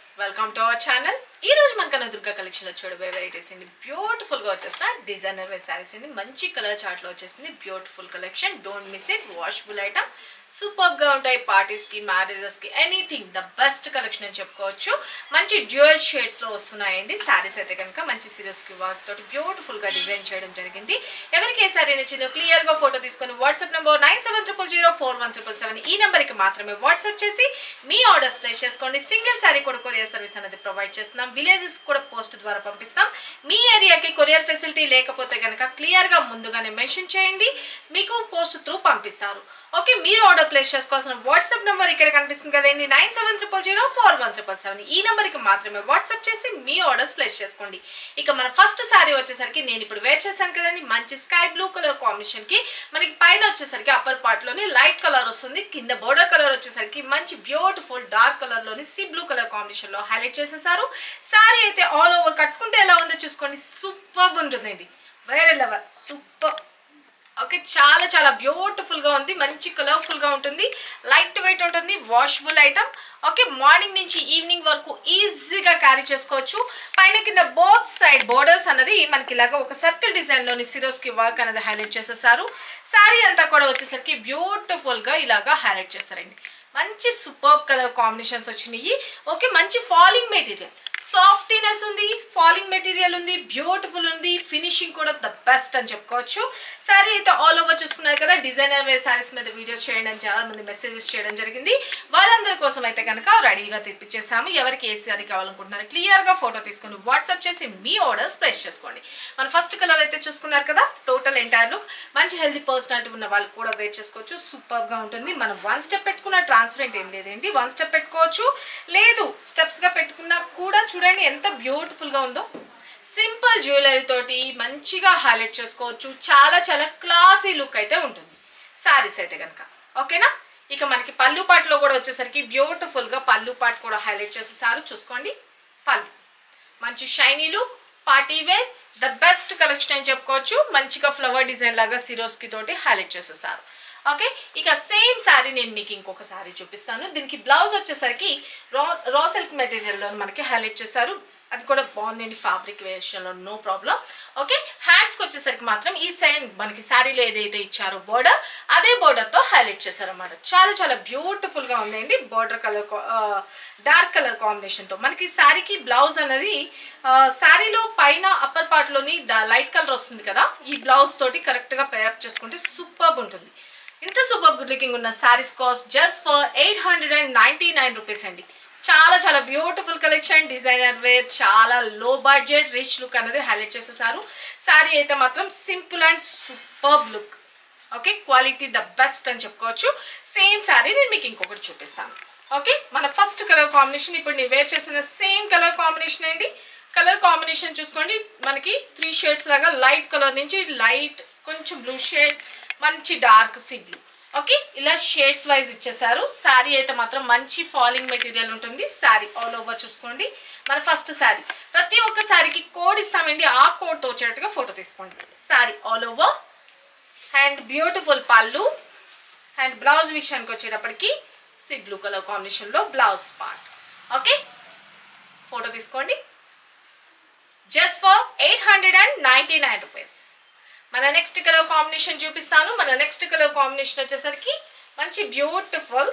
welcome to our channel ఈ రోజు మనకన్నా దుర్గా కలెక్షన్ లో చూడబోయే వెరైటీస్ అండి బ్యూటిఫుల్ గా వచ్చేసిన డిజైనర్ వేర్ శారీస్ అండి మంచి కలర్ చార్ట్ లో వచ్చేసింది beautiful collection don't miss it washable item super గా ఉంటాయి పార్టీస్ కి మ్యారేజెస్ కి ఎనీథింగ్ ద బెస్ట్ కలెక్షన్ అని చెప్పుకోవచ్చు మంచి డ్యూయల్ షేడ్స్ లో వస్తున్నాయండి శారీస్ అయితే కనుక మంచి సిరీస్ కి వర్క్ తోటి బ్యూటిఫుల్ గా డిజైన్ చేయడం జరిగింది ఎవరికి ఏ శారీ నచ్చిందో క్లియర్ గా ఫోటో తీసుకొని WhatsApp number nine seven triple zero four one triple seven ఈ నెంబర్ కి మాత్రమే వాట్సాప్ చేసి మీ ఆర్డర్స్ ప్లేస్ చేసుకోండి సింగిల్ శారీ కూడా కొరియర్ సర్వీస్ అనేది ప్రొవైడ్ చేస్తున్నాం విలేజెస్ కూడా పోస్ట్ ద్వారా పంపిస్తాం మీ ఏరియాకి కొరియర్ ఫెసిలిటీ లేకపోతే కనుక క్లియర్ గా ముందుగానే మెన్షన్ చేయండి మీకు పోస్ట్ త్రూ పంపిస్తారు ఓకే మీరు ఆర్డర్ ప్లేస్ చేసుకోవాల్సిన వాట్సాప్ నెంబర్ ఇక్కడ కనిపిస్తుంది కదండి nine seven triple zero four one triple seven ఈ నెంబర్కి మాత్రమే వాట్సాప్ చేసి మీ ఆర్డర్స్ ప్లేస్ చేసుకోండి ఇక మన ఫస్ట్ శారీ వచ్చేసరికి నేను ఇప్పుడు వేర్ చేశాను కదండి మంచి స్కై బ్లూ కలర్ కాంబినేషన్ కి మనకి పైన వచ్చేసరికి అప్పర్ పార్ట్ లోని లైట్ కలర్ వస్తుంది కింద బోర్డర్ కలర్ వచ్చేసరికి మంచి బ్యూటిఫుల్ డార్క్ కలర్ లోని సీ బ్లూ కలర్ కాంబినేషన్ లో హైలైట్ చేసేసారు శారీ అయితే ఆల్ ఓవర్ కట్టుకుంటే ఎలా ఉందో చూసుకోండి సూపర్ ఉంటుందండి వేరే లెవెల్ సూపర్ ఓకే చాలా చాలా బ్యూటిఫుల్ గా ఉంది మంచి కలర్ఫుల్ గా ఉంటుంది లైట్ వెయిట్ ఉంటుంది వాషబుల్ ఐటమ్ ఓకే మార్నింగ్ నుంచి ఈవినింగ్ వరకు ఈజీగా క్యారీ చేసుకోవచ్చు పైన కింద బోత్ సైడ్ బోర్డర్స్ అన్నది మనకి ఇలాగా ఒక సర్కిల్ డిజైన్ లోని సిరోస్ కి వర్క్ అనేది హైలైట్ చేసేసారు శారీ అంతా కూడా వచ్చేసరికి బ్యూటిఫుల్ గా ఇలాగా హైలైట్ చేస్తారండి మంచి సూపర్ కలర్ కాంబినేషన్స్ వచ్చినాయి ఓకే మంచి ఫాలింగ్ మెటీరియల్ సాఫ్టీనెస్ ఉంది ఫాలింగ్ మెటీరియల్ ఉంది బ్యూటిఫుల్ ఉంది ఫినిషింగ్ కూడా ద బెస్ట్ అని చెప్పుకోవచ్చు సారీ అయితే ఆల్ ఓవర్ చూసుకున్నారు కదా డిజైనర్ వేర్ సారీస్ మీద వీడియోస్ చేయండి అని చాలా మంది మెసేజెస్ చేయడం జరిగింది వాళ్ళందరి కోసం అయితే కనుక రెడీగా తెప్పించేసాము ఎవరికి ఏ సారీ కావాలనుకుంటున్నారు క్లియర్ గా ఫోటో తీసుకుని వాట్సాప్ చేసి మీ ఆర్డర్స్ ప్లేస్ చేసుకోండి మన ఫస్ట్ కలర్ అయితే చూసుకున్నారు కదా టోటల్ ఎంటైర్ లుక్ మంచి హెల్తీ పర్సనాలిటీ ఉన్న వాళ్ళు కూడా వేర్ చేసుకోవచ్చు సూపర్ గా ఉంటుంది మనం వన్ స్టెప్ పెట్టుకున్న ట్రాన్స్పరెంట్ ఏం లేదండి వన్ స్టెప్ పెట్టుకోవచ్చు లేదు స్టెప్స్ గా పెట్టుకున్నా కూడా చూడండి ఎంత బ్యూటిఫుల్ గా ఉందో సింపుల్ జ్యువెలరీ తోటి మంచిగా హైలైట్ చేసుకోవచ్చు చాలా చాలా క్లాసీ లుక్ అయితే ఉంటుంది శారీస్ అయితే కనుక ఓకేనా ఇక మనకి పళ్ళు పాటలో కూడా వచ్చేసరికి బ్యూటిఫుల్ గా పళ్ళు పాట కూడా హైలైట్ చేసేసారు చూసుకోండి పళ్ళు మంచి shiny look party wear the best collection అని చెప్పుకోవచ్చు మంచిగా ఫ్లవర్ డిజైన్ లాగా సిరోస్కి తోటి హైలైట్ చేసేసారు ఓకే ఇక సేమ్ శారీ నేను మీకు ఇంకొక శారీ చూపిస్తాను దీనికి బ్లౌజ్ వచ్చేసరికి రా రా సిల్క్ మెటీరియల్లో మనకి హైలైట్ చేశారు అది కూడా బాగుందండి ఫ్యాబ్రిక్ వేరియేషన్లో నో ప్రాబ్లం ఓకే హ్యాండ్స్కి వచ్చేసరికి మాత్రం ఈ సైన్ మనకి శారీలో ఏదైతే ఇచ్చారో బోర్డర్ అదే బోర్డర్తో హైలైట్ చేశారన్నమాట చాలా చాలా బ్యూటిఫుల్గా ఉందండి బోర్డర్ కలర్ డార్క్ కలర్ కాంబినేషన్తో మనకి శారీకి బ్లౌజ్ అనేది శారీలో పైన అప్పర్ పార్ట్లోని లైట్ కలర్ వస్తుంది కదా ఈ బ్లౌజ్ తోటి కరెక్ట్గా పేరప్ చేసుకుంటే సూపర్ ఉంటుంది ఇంత సూపర్ గుడ్ లుకింగ్ ఉన్న saris cost just for eight hundred and ninety nine rupees అండి చాలా చాలా బ్యూటిఫుల్ కలెక్షన్ డిజైనర్ వేర్ చాలా లో బడ్జెట్ రిచ్ లుక్ అనేది హైలైట్ చేసేసారు శారీ అయితే మాత్రం simple and super look okay quality the best అని చెప్పుకోవచ్చు సేమ్ శారీ నేను మీకు ఇంకొకటి చూపిస్తాను ఓకే మన ఫస్ట్ కలర్ కాంబినేషన్ ఇప్పుడు నేను వేర్ చేసిన సేమ్ కలర్ కాంబినేషన్ అండి కలర్ కాంబినేషన్ చూసుకోండి మనకి త్రీ షేడ్స్ లాగా లైట్ కలర్ నుంచి లైట్ కొంచెం బ్లూ షేడ్ మంచి డార్క్ సీ బ్లూ ఓకే ఇలా షేడ్స్ వైజ్ ఇచ్చేసారు శారీ అయితే మాత్రం మంచి ఫాలింగ్ మెటీరియల్ ఉంటుంది శారీ ఆల్ ఓవర్ చూసుకోండి మన ఫస్ట్ శారీ ప్రతి ఒక్క శారీకి కోడ్ ఇస్తామండి ఆ కోడ్తో వచ్చేటట్టుగా ఫోటో తీసుకోండి sari all over and beautiful పళ్ళు అండ్ బ్లౌజ్ విషయానికి వచ్చేటప్పటికి సి బ్లూ కలర్ కాంబినేషన్లో బ్లౌజ్ పార్ట్ ఓకే ఫోటో తీసుకోండి just for eight hundred and ninety nine rupees మన నెక్స్ట్ కలర్ కాంబినేషన్ చూపిస్తాను మన నెక్స్ట్ కలర్ కాంబినేషన్ వచ్చేసరికి మంచి బ్యూటిఫుల్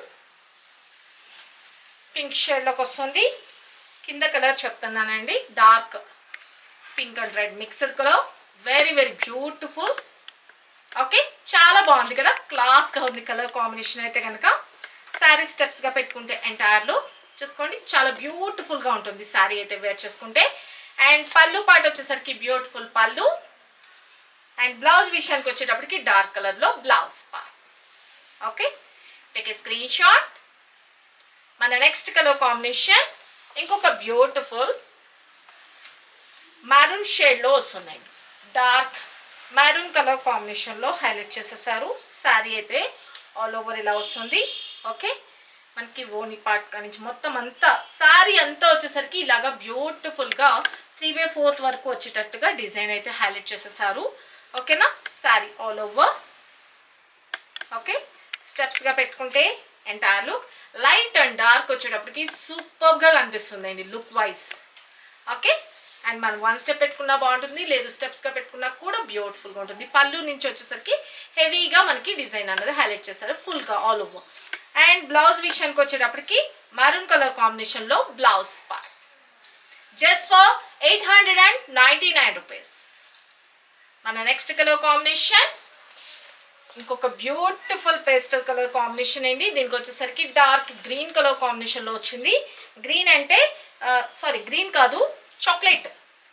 పింక్ షేడ్లోకి వస్తుంది కింద కలర్ చెప్తున్నానండి dark pink and red mixed colour very very beautiful okay చాలా బాగుంది కదా క్లాస్గా ఉంది కలర్ కాంబినేషన్ అయితే కనుక శారీ స్టెప్స్గా పెట్టుకుంటే ఎంటైర్లో చూసుకోండి చాలా బ్యూటిఫుల్గా ఉంటుంది శారీ అయితే వేర్ చేసుకుంటే అండ్ పళ్ళు పాట వచ్చేసరికి బ్యూటిఫుల్ పళ్ళు అండ్ బ్లౌజ్ విషయానికి వచ్చేటప్పటికి డార్క్ కలర్లో blouse part okay take a screenshot మన నెక్స్ట్ కలర్ కాంబినేషన్ ఇంకొక బ్యూటిఫుల్ మ్యారూన్ షేడ్లో వస్తున్నాయి డార్క్ మ్యారూన్ కలర్ కాంబినేషన్లో హైలైట్ చేసేసారు శారీ అయితే ఆల్ ఓవర్ ఇలా వస్తుంది ఓకే మనకి ఓని పార్ట్ నుంచి మొత్తం అంతా శారీ అంతా వచ్చేసరికి ఇలాగా బ్యూటిఫుల్గా త్రీ బై ఫోర్త్ వరకు వచ్చేటట్టుగా డిజైన్ అయితే హైలైట్ చేసేసారు ఓకేనా శారీ ఆల్ ఓవర్ ఓకే స్టెప్స్గా పెట్టుకుంటే entire look light and dark వచ్చేటప్పటికి సూపర్గా కనిపిస్తుంది లుక్ వైజ్ ఓకే అండ్ మనం వన్ స్టెప్ పెట్టుకున్నా బాగుంటుంది లేదు స్టెప్స్గా పెట్టుకున్నా కూడా బ్యూటిఫుల్గా ఉంటుంది పళ్ళు నుంచి వచ్చేసరికి హెవీగా మనకి డిజైన్ అనేది హైలైట్ చేస్తారు ఫుల్గా ఆల్ ఓవర్ అండ్ బ్లౌజ్ విషయానికి వచ్చేటప్పటికి మరూన్ కలర్ కాంబినేషన్లో blouse part just for eight hundred and ninety nine rupees మన నెక్స్ట్ కలర్ కాంబినేషన్ ఇంకొక బ్యూటిఫుల్ పేస్టల్ కలర్ కాంబినేషన్ అండి దీనికి వచ్చేసరికి డార్క్ గ్రీన్ కలర్ కాంబినేషన్లో వచ్చింది గ్రీన్ అంటే సారీ గ్రీన్ కాదు చాక్లెట్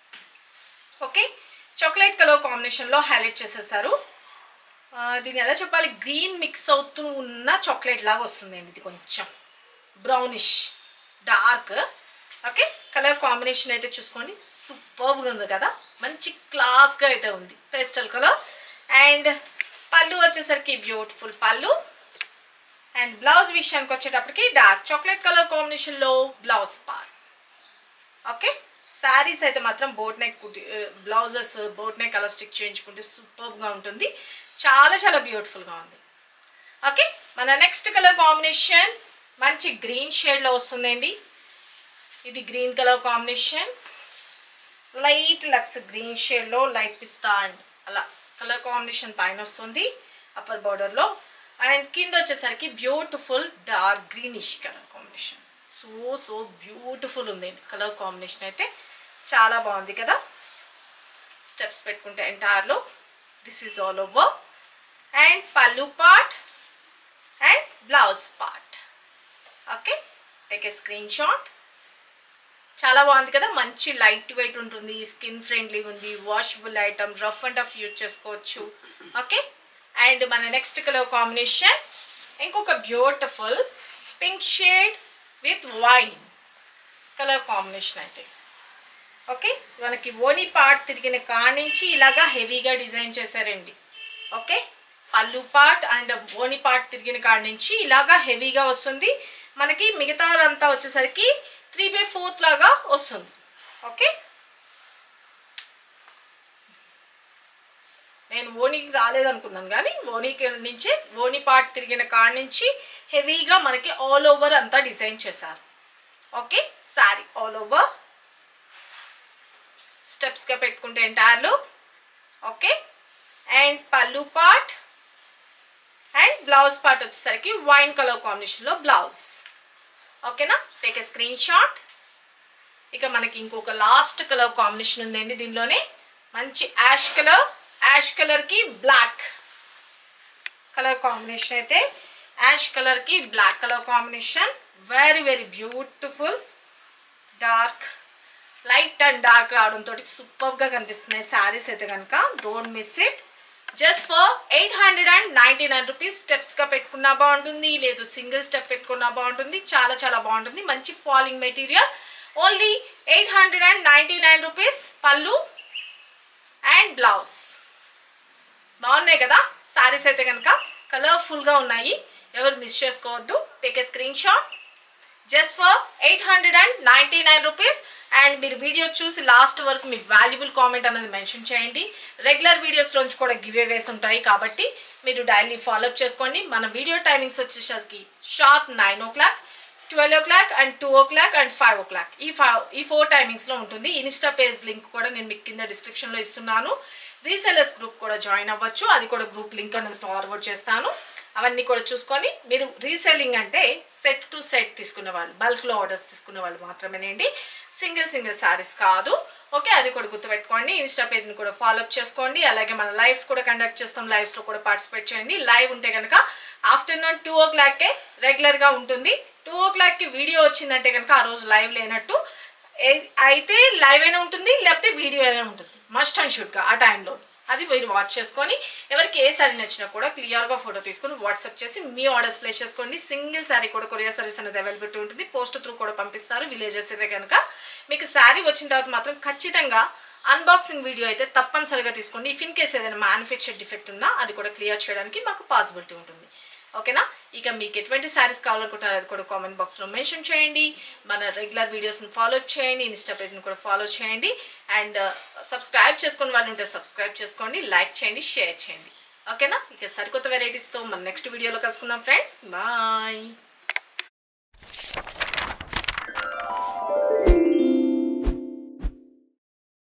ఓకే చాక్లెట్ కలర్ కాంబినేషన్లో హైలైట్ చేసేసారు ఆ, దీన్ని ఎలా చెప్పాలి గ్రీన్ మిక్స్ అవుతూ ఉన్న చాక్లెట్ లాగా వస్తుందండి ఇది కొంచెం brownish dark okay colour combination అయితే చూసుకోండి సూపర్గా ఉంది కదా మంచి క్లాస్గా అయితే ఉంది పేస్టల్ కలర్ అండ్ పళ్ళు వచ్చేసరికి బ్యూటిఫుల్ పళ్ళు అండ్ బ్లౌజ్ విషయానికి వచ్చేటప్పటికి డార్క్ చాక్లెట్ కలర్ కాంబినేషన్లో బ్లౌజ్ పార్ట్ ఓకే శారీస్ అయితే మాత్రం boat neck blouses boat neck అలా స్టిక్ చేయించుకుంటే సూపర్గా ఉంటుంది చాలా చాలా బ్యూటిఫుల్గా ఉంది ఓకే మన నెక్స్ట్ కలర్ కాంబినేషన్ మంచి గ్రీన్ షేడ్లో వస్తుందండి ఇది గ్రీన్ కలర్ కాంబినేషన్ లైట్ లక్స్ గ్రీన్ షేడ్లో లైట్ పిస్తా అండ్ అలా కలర్ కాంబినేషన్ పైన వస్తుంది అప్పర్ బార్డర్లో అండ్ కింద వచ్చేసరికి beautiful dark greenish colour combination so so beautiful ఉంది కలర్ కాంబినేషన్ అయితే చాలా బాగుంది కదా స్టెప్స్ పెట్టుకుంటే ఎంటైర్లో this is all over and పళ్ళు part and blouse part okay take a screenshot చాలా బాగుంది కదా మంచి లైట్ వెయిట్ ఉంటుంది స్కిన్ ఫ్రెండ్లీ ఉంది washable item rough and tough use చేసుకోవచ్చు ఓకే అండ్ మన నెక్స్ట్ కలర్ కాంబినేషన్ ఇంకొక beautiful pink shade with wine colour combination అయితే ఓకే మనకి ఓని పార్ట్ తిరిగిన కానించి ఇలాగా హెవీగా డిజైన్ చేశారండి ఓకే పళ్ళు పార్ట్ అండ్ ఓని పార్ట్ తిరిగిన కాడి నుంచి ఇలాగా హెవీగా వస్తుంది మనకి మిగతాదంతా వచ్చేసరికి త్రీ బై ఫోర్త్ లాగా వస్తుంది ఓకే నేను ఓనికి రాలేదనుకున్నాను కానీ ఓనికి నుంచే ఓని పార్ట్ తిరిగిన కాడి నుంచి హెవీగా మనకి ఆల్ ఓవర్ అంతా డిజైన్ చేశారు ఓకే సారీ ఆల్ ఓవర్ స్టెప్స్గా పెట్టుకుంటే ఎంటైర్లు ఓకే అండ్ పళ్ళు పార్ట్ అండ్ బ్లౌజ్ పార్ట్ వచ్చేసరికి వైన్ కలర్ కాంబినేషన్లో బ్లౌజ్ ఓకేనా టేక్ ఏ స్క్రీన్ షాట్ ఇక మనకి ఇంకొక లాస్ట్ కలర్ కాంబినేషన్ ఉందండి దీనిలోనే మంచి యాష్ కలర్ యాష్ కలర్కి బ్లాక్ కలర్ కాంబినేషన్ అయితే యాష్ కలర్కి black colour combination very very beautiful dark light and dark రావడంతో సూపర్గా కనిపిస్తున్నాయి శారీస్ అయితే కనుక don't miss it just for eight hundred and ninety nine rupees స్టెప్స్గా పెట్టుకున్నా బాగుంటుంది లేదు సింగిల్ స్టెప్ పెట్టుకున్నా బాగుంటుంది చాలా చాలా బాగుంటుంది మంచి falling material only eight hundred and ninety nine rupees పళ్ళు అండ్ బ్లౌజ్ బాగున్నాయి కదా శారీస్ అయితే కనుక కలర్ఫుల్గా ఉన్నాయి ఎవరు మిస్ చేసుకోవద్దు take a screenshot just for eight hundred and ninety nine rupees and మీరు వీడియో చూసి లాస్ట్ వరకు మీ వాల్యుబుల్ కామెంట్ అనేది మెన్షన్ చేయండి రెగ్యులర్ వీడియోస్లోంచి కూడా గివ్ అవేస్ ఉంటాయి కాబట్టి మీరు డైలీ ఫాలోఅప్ చేసుకోండి మన వీడియో టైమింగ్స్ వచ్చేసరికి sharp nine o'clock twelve o'clock and two o'clock and five o'clock ఈ ఫైవ్ ఈ ఫోర్ టైమింగ్స్లో ఉంటుంది ఇన్స్టా పేజ్ లింక్ కూడా నేను మీకు కింద డిస్క్రిప్షన్లో ఇస్తున్నాను రీసెలర్స్ గ్రూప్ కూడా జాయిన్ అవ్వచ్చు అది కూడా గ్రూప్ లింక్ అనేది ఫార్వర్డ్ చేస్తాను అవన్నీ కూడా చూసుకొని మీరు రీసెల్లింగ్ అంటే సెట్ టు సెట్ తీసుకునే వాళ్ళు బల్క్లో ఆర్డర్స్ తీసుకునే వాళ్ళు మాత్రమేనండి సింగిల్ సింగిల్ శారీస్ కాదు ఓకే అది కూడా గుర్తుపెట్టుకోండి ఇన్స్టా పేజ్ని కూడా ఫాలోఅప్ చేసుకోండి అలాగే మన లైవ్స్ కూడా కండక్ట్ చేస్తాం లైవ్స్లో కూడా పార్టిసిపేట్ చేయండి లైవ్ ఉంటే కనుక ఆఫ్టర్నూన్ టూ ఓ క్లాక్కే రెగ్యులర్గా ఉంటుంది టూ ఓ క్లాక్కి వీడియో వచ్చిందంటే కనుక ఆ రోజు లైవ్ లేనట్టు ఏ- అయితే లైవ్ అయినా ఉంటుంది లేకపోతే వీడియో అయినా ఉంటుంది మస్ట్ అండ్ షుడ్గా ఆ టైంలో అది మీరు వాచ్ చేసుకొని ఎవరికి ఏ సారీ నచ్చినా కూడా క్లియర్గా ఫోటో తీసుకొని వాట్సాప్ చేసి మీ ఆర్డర్స్ ప్లేస్ చేసుకోండి సింగిల్ శారీ కూడా కొరియర్ సర్వీస్ అనేది అవైలబిలిటీ ఉంటుంది పోస్ట్ త్రూ కూడా పంపిస్తారు విలేజెస్ అయితే కనుక మీకు శారీ వచ్చిన తర్వాత మాత్రం ఖచ్చితంగా అన్బాక్సింగ్ వీడియో అయితే తప్పనిసరిగా తీసుకోండి ఇఫ్ ఇన్ కేస్ ఏదైనా మ్యానుఫ్యాక్చర్ డిఫెక్ట్ ఉన్నా అది కూడా క్లియర్ చేయడానికి మాకు పాసిబిలిటీ ఉంటుంది ఓకేనా ఇక మీకు ఎటువంటి శారీస్ కావాలనుకుంటారో అది కూడా కామెంట్ బాక్స్లో మెన్షన్ చేయండి మన రెగ్యులర్ వీడియోస్ని ఫాలో చేయండి ఇన్స్టా పేజ్ని కూడా ఫాలో చేయండి అండ్ సబ్స్క్రైబ్ చేసుకుని వాళ్ళు ఉంటే సబ్స్క్రైబ్ చేసుకోండి లైక్ చేయండి షేర్ చేయండి ఓకేనా ఇక సరికొత్త వెరైటీస్తో మన నెక్స్ట్ వీడియోలో కలుసుకుందాం ఫ్రెండ్స్ బాయ్